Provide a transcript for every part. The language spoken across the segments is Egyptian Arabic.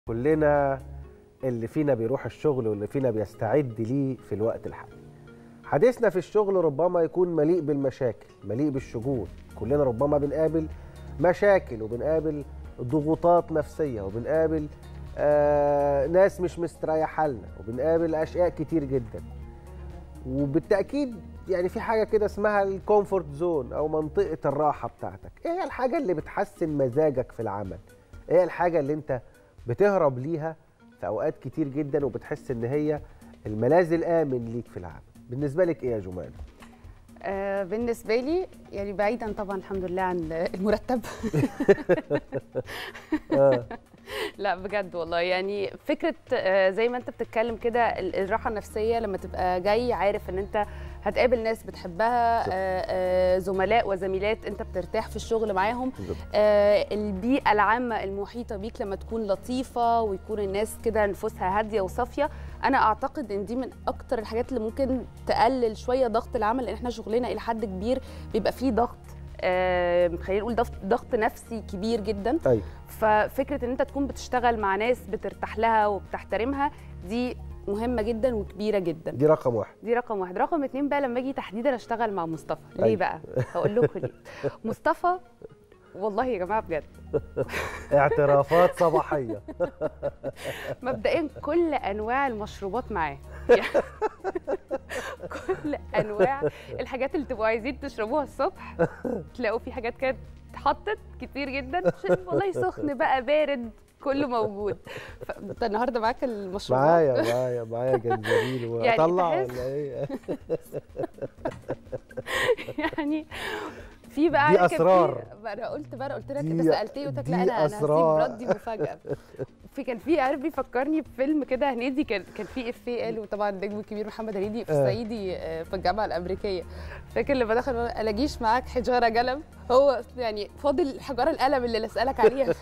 كلنا اللي فينا بيروح الشغل واللي فينا بيستعد ليه في الوقت الحالي حديثنا في الشغل ربما يكون مليء بالمشاكل مليء بالشجون كلنا ربما بنقابل مشاكل وبنقابل ضغوطات نفسية وبنقابل آه ناس مش مستريحة لنا وبنقابل أشياء كتير جدا وبالتأكيد يعني في حاجة كده اسمها الكومفورت زون أو منطقة الراحة بتاعتك إيه هي الحاجة اللي بتحسن مزاجك في العمل إيه هي الحاجة اللي أنت بتهرب ليها في أوقات كتير جدا وبتحس إن هي الملاذ الآمن ليك في العمل بالنسبة لك إيه يا جمال؟ آه بالنسبه لي يعني بعيدا طبعا الحمد لله عن المرتب آه. لا بجد والله يعني فكره آه زي ما انت بتتكلم كده ال- الراحه النفسيه لما تبقى جاي عارف ان انت هتقابل ناس بتحبها صح. آه آه زملاء وزميلات انت بترتاح في الشغل معاهم بالظبط. آه البيئه العامه المحيطه بيك لما تكون لطيفه ويكون الناس كده نفوسها هاديه وصافيه انا اعتقد ان دي من اكتر الحاجات اللي ممكن تقلل شويه ضغط العمل لان احنا شغلنا الى حد كبير بيبقى فيه ضغط آه خلينا نقول ضغط ضغط نفسي كبير جدا أيوة ففكره ان انت تكون بتشتغل مع ناس بترتاح لها وبتحترمها دي مهمه جدا وكبيره جدا دي رقم واحد دي رقم واحد رقم اتنين بقى لما اجي تحديدا اشتغل مع مصطفى ليه أيوة. بقى هقول لكم ليه مصطفى والله يا جماعه بجد اعترافات صباحية مبدئيا كل انواع المشروبات معاه يعني كل انواع الحاجات اللي تبقوا عايزين تشربوها الصبح تلاقوا في حاجات كانت اتحطت كتير جدا عشان والله سخن بقى بارد كله موجود فانت النهارده معاك المشروبات معايا معايا معايا جنزبيل يعني واطلع تحس- ولا ايه يعني في بقى دي عارف كان في- أسرار. بقى انا قلت بقى أنا قلت لك دي- انت سالتني قلت لك لا دي انا انا هسيب أسرار. ردي مفاجاه في كان في عارف بيفكرني بفيلم كده هنيدي كان كان في افيه قاله طبعا النجم الكبير محمد هنيدي في آه. الصعيدي آه، في الجامعه الامريكيه فاكر لما دخل قال الاقيش معاك حجاره قلم هو يعني فاضل حجاره القلم اللي اسالك عليها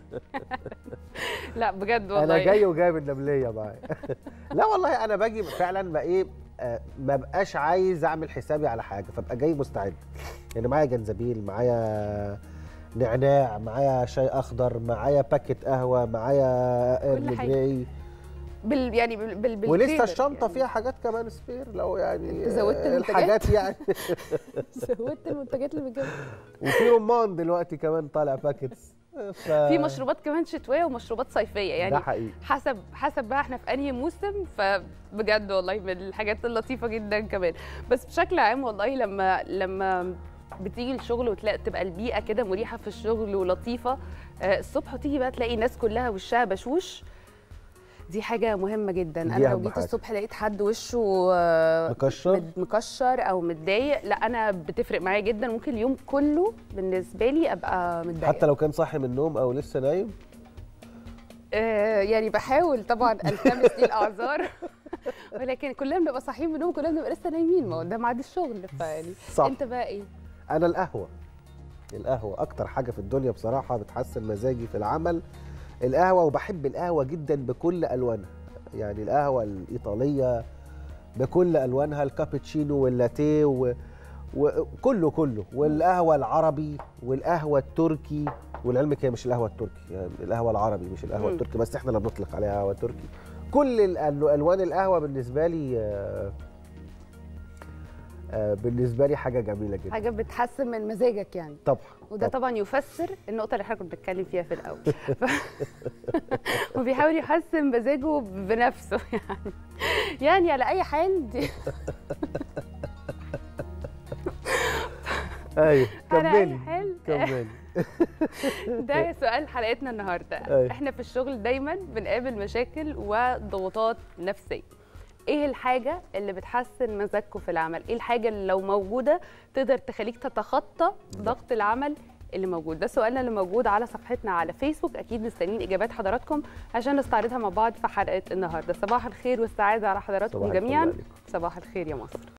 لا بجد والله انا جاي وجايب النمليه معايا لا والله انا باجي فعلا بقى ايه آه، ما بقاش عايز اعمل حسابي على حاجه فابقى جاي مستعد يعني معايا جنزبيل معايا نعناع معايا شاي اخضر معايا باكيت قهوه معايا كل ايرلي حاجة. جراي بال يعني بال بال ولسه بالتريلر الشنطه يعني. فيها حاجات كمان سبير لو يعني أنت زودت آه، المنتجات؟ الحاجات يعني زودت المنتجات اللي بتجيبها وفي رمان دلوقتي كمان طالع باكيتس ف... في مشروبات كمان شتويه ومشروبات صيفيه ده يعني حقيقي حسب حسب بقى احنا في انهي موسم فبجد والله من الحاجات اللطيفه جدا كمان بس بشكل عام والله لما لما بتيجي الشغل وتلاقي تبقى البيئه كده مريحه في الشغل ولطيفه آه، الصبح وتيجي بقى تلاقي الناس كلها وشها بشوش دي حاجة مهمة جدا، دي أنا لو أهم جيت حاجة. الصبح لقيت حد وشه آه، مكشر مد- مكشر أو متضايق، لا أنا بتفرق معايا جدا، ممكن اليوم كله بالنسبة لي أبقى متضايقة حتى لو كان صاحي من النوم او لسه نايم آه، يعني بحاول طبعا التمس لي الاعذار ولكن كلنا بنبقى صاحيين من النوم كلنا بنبقى لسه نايمين ما هو ده ميعاد الشغل فيعني صح انت بقى ايه؟ انا القهوه القهوه اكتر حاجه في الدنيا بصراحه بتحسن مزاجي في العمل القهوه وبحب القهوه جدا بكل الوانها يعني القهوه الايطاليه بكل الوانها الكابتشينو واللاتيه و... وكله كله والقهوه العربي والقهوه التركي ولعلمك هي مش القهوه التركي يعني القهوه العربي مش القهوه مم. التركي بس احنا اللي بنطلق عليها قهوه تركي كل الأل- الوان القهوه بالنسبه لي آه، آه، بالنسبه لي حاجه جميله جدا حاجه بتحسن من مزاجك يعني طبعا وده طبعاً. طبعا يفسر النقطه اللي احنا كنا بنتكلم فيها في الاول ف... وبيحاول يحسن مزاجه بنفسه يعني يعني على اي حال دي ايوه على اي كملي حال كملي ده سؤال حلقتنا النهارده أيوة. احنا في الشغل دايما بنقابل مشاكل وضغوطات نفسيه ايه الحاجه اللي بتحسن مزاجكم في العمل ايه الحاجه اللي لو موجوده تقدر تخليك تتخطى ضغط العمل اللي موجود ده سؤالنا اللي موجود على صفحتنا على فيسبوك اكيد مستنيين اجابات حضراتكم عشان نستعرضها مع بعض في حلقه النهارده صباح الخير والسعاده على حضراتكم صباح الفل جميعا عليكم. صباح الخير يا مصر